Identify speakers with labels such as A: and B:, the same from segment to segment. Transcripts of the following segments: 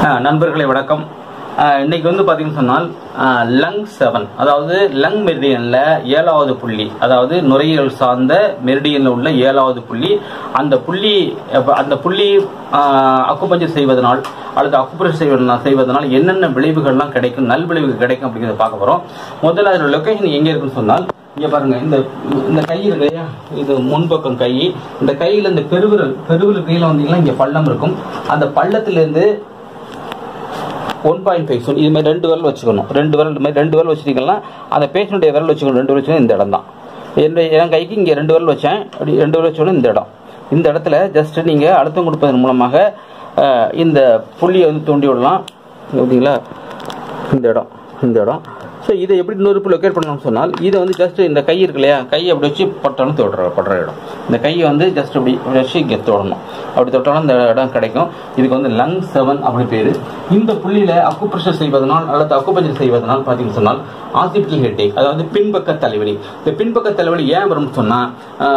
A: அஹ் நண்பர்களே வணக்கம் அஹ் இன்னைக்கு வந்து பார்த்தீங்கன்னு சொன்னால் லங் செவன் அதாவது லங் மெரிடியனில் ஏழாவது புள்ளி அதாவது நுரையீரல் சார்ந்த மெரிடியனில் உள்ள ஏழாவது புள்ளி அந்த புள்ளி அப்ப அந்த புள்ளி அக்குபஞ்சர் செய்வதனால் அல்லது அக்குபஞ்சர் செய்வதனால் செய்வதனால் என்னென்ன விளைவுகள்லாம் கிடைக்கும் நல் விளைவுகள் கிடைக்கும் அப்படிங்கிறத பார்க்க போகிறோம் முதல்ல அதோட லொக்கேஷன் எங்கே இருக்குன்னு சொன்னால் இங்க பாருங்க இந்த இந்த கை இருக்கு இல்லையா இது முன்பக்கம் கை இந்த கையில இந்த பெருவிரல் பெருவிரல் கையில வந்தீங்கன்னா இங்க பள்ளம் இருக்கும் அந்த பள்ளத்துல இருந்து ஒன் பாயிண்ட் ஃபைவ் இது மாதிரி ரெண்டு விரல் வச்சுக்கணும் ரெண்டு விரல் இது மாதிரி ரெண்டு விரல் வச்சுட்டீங்கன்னா அந்த பேஷண்ட்டுடைய விரல் வச்சுக்கணும் ரெண்டு விரல் வச்சுக்கணும் இந்த இடம் தான் என் என் கைக்கு இங்கே ரெண்டு விரல் வச்சேன் அப்படி ரெண்டு விரல் வச்சோன்னு இந்த இடம் இந்த இடத்துல ஜஸ்ட் நீங்கள் அழுத்தம் கொடுப்பதன் மூலமாக அஹ், இந்த புள்ளியை வந்து தூண்டி விடலாம் ஓகேங்களா இந்த இடம் இந்த இடம் ஸோ இதை எப்படி இன்னொரு லொக்கேட் பண்ணணும்னு சொன்னால் இதை வந்து ஜஸ்ட் இந்த கை இருக்கு இல்லையா கையை அப்படி வச்சு பட்டாலும் தொடுற படுற இடம் இந்த கையை வந்து ஜஸ்ட் அப்படி வச்சு இங்கே தொடணும் அப்படி தொட்டாலும் இந்த இடம் கிடைக்கும் இதுக்கு வந்து லங் செவன் அப்படி பேர் இந்த புள்ளியில் அக்குப்ரெஷர் செய்வதனால் அல்லது அக்குபஞ்சர் செய்வதனால் பார்த்தீங்கன்னு சொன்னால் ஆசிபிட்டல் ஹெட்டேக் அதாவது பின்பக்க தலைவலி இந்த பின்பக்க தலைவலி ஏன் வரும்னு சொன்னால்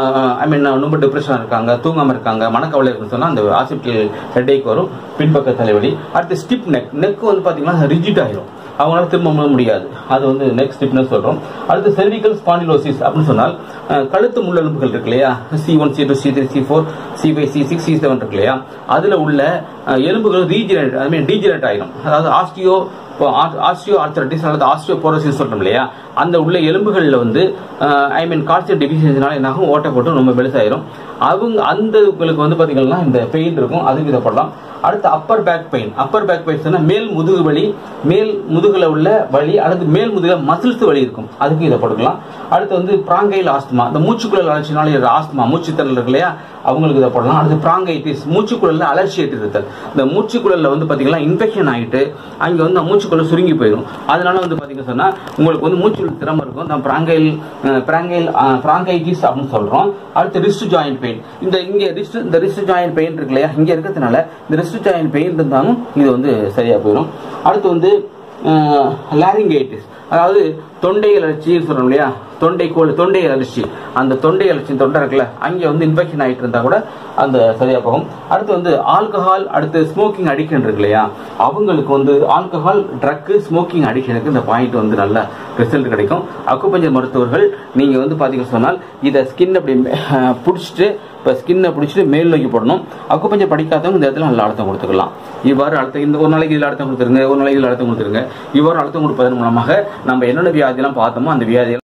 A: ஐ மீன் ரொம்ப டிப்ரெஷன் இருக்காங்க தூங்காமல் இருக்காங்க மனக்கவலை இருக்குன்னு சொன்னால் அந்த ஆசிபிட்டல் ஹெட்டேக் வரும் பின்பக்க தலைவலி அடுத்து ஸ்டிப் நெக் நெக் வந்து பார்த்தீங்கன்னா ரிஜிட் ஆயிரும் அவங்களால திரும்ப முடிய முடியாது அது வந்து நெக் ஸ்டிப்னஸ் சொல்றோம் அடுத்து செர்விக்கல் ஸ்பாண்டிலோசிஸ் அப்படின்னு சொன்னால் அஹ், கழுத்து முள்ளெலும்புகள் இருக்கு இல்லையா C one C two C three C four C five C six C seven இருக்கு இல்லையா அதுல உள்ள அஹ், எலும்புகள் ரீஜெனரேட் ஐ மீன் டீஜெனரேட் ஆயிரும் அதாவது ஆஸ்டியோ ஆஸ்டியோ ஆர்த்தரைட்டிஸ் அல்லது ஆஸ்டியோ போரோசிஸ் சொல்றோம் இல்லையா அந்த உள்ள எலும்புகளில் வந்து ஐ மீன் கால்சியம் டெபிஷியன்சினால என்னாகும் ஓட்டை போட்டு ரொம்ப பெருசாயிரும் அவங்க அந்த உங்களுக்கு வந்து பாத்தீங்கன்னா இந்த பெயின் இருக்கும் அதுக்கு இதை போடலாம் அடுத்து upper back pain upper back pain சொன்னா மேல் முதுகு வலி மேல் முதுகுல உள்ள வலி அல்லது மேல் முதுகுல மசில்ஸ் வலி இருக்கும் அதுக்கு இதை போட்டுக்கலாம் அடுத்து வந்து பிராங்கைல் ஆஸ்துமா இந்த மூச்சுக்குழல் அலர்ச்சினால இருக்கிற ஆஸ்துமா மூச்சுத்திறல் இருக்கு இல்லையா அவங்களுக்கு இதை போடலாம் அடுத்து பிராங்கைட்டிஸ் மூச்சுக்குழல்ல அலர்ச்சி ஏற்றிருத்தல் இந்த மூச்சுக்குழல்ல வந்து பாத்தீங்கன்னா இன்ஃபெக்ஷன் ஆயிட்டு அங்க வந்து மூச்சுக்குழல் சுருங்கி போயிடும் அதனால வந்து பாத்தீங்கன்னா சொன்னா உங்களுக்கு வந்து மூச்சு திறமை இருக்கும் தான் பிராங்கைல் பிராங்கைல் பிராங்கைட்டிஸ் அப்படின்னு சொல்றோம் அடுத்து ரிஸ்ட் ஜாயிண்ட் பெயின் இந்த இங்க ரிஸ்ட் இந்த ரிஸ்ட் ஜாயிண்ட் பெயின் இருக்கு இல்லையா இங்க இருக்கிறதுனால இந்த ரிஸ்ட் ஜாயிண்ட் பெயின் இருந்தாலும் இது வந்து சரியா போயிடும் அடுத்து வந்து லாரிங்கைட்டிஸ் அதாவது தொண்டை அலர்ச்சி சொல்றோம் இல்லையா தொண்டை கோல் தொண்டை அலர்ச்சி அந்த தொண்டை அலர்ச்சி தொண்டை இருக்குல்ல அங்கே வந்து இன்ஃபெக்ஷன் ஆகிட்டு இருந்தா கூட அந்த சரியா போகும் அடுத்து வந்து ஆல்கஹால் அடுத்து ஸ்மோக்கிங் அடிக்ஷன் இருக்கு இல்லையா அவங்களுக்கு வந்து ஆல்கஹால் ட்ரக்கு ஸ்மோக்கிங் அடிக்ஷனுக்கு இந்த பாயிண்ட் வந்து நல்ல ரிசல்ட் கிடைக்கும் அக்குப்பஞ்சர் மருத்துவர்கள் நீங்க வந்து பாத்தீங்கன்னு சொன்னால் இதை ஸ்கின் அப்படி அஹ், பிடிச்சிட்டு இப்போ ஸ்கின்னை பிடிச்சிட்டு மேல் நோக்கி போடணும் அக்குப்பஞ்சர் படிக்காதவங்க இந்த இடத்துல நல்ல அழுத்தம் கொடுத்துக்கலாம் இவ்வாறு அழுத்தம் இந்த ஒரு நாளைக்கு இதில் அழுத்தம் கொடுத்துருங்க ஒரு நாளைக்கு இதில் அழுத்தம் கொடுத்துருங்க இவ்வாறு அழுத்தம் கொடுப்பதன் மூலமாக நம்ம என்னென்ன வியாதியெல்லாம் பார்த்தோமோ அந்த வியாதியெல்லாம்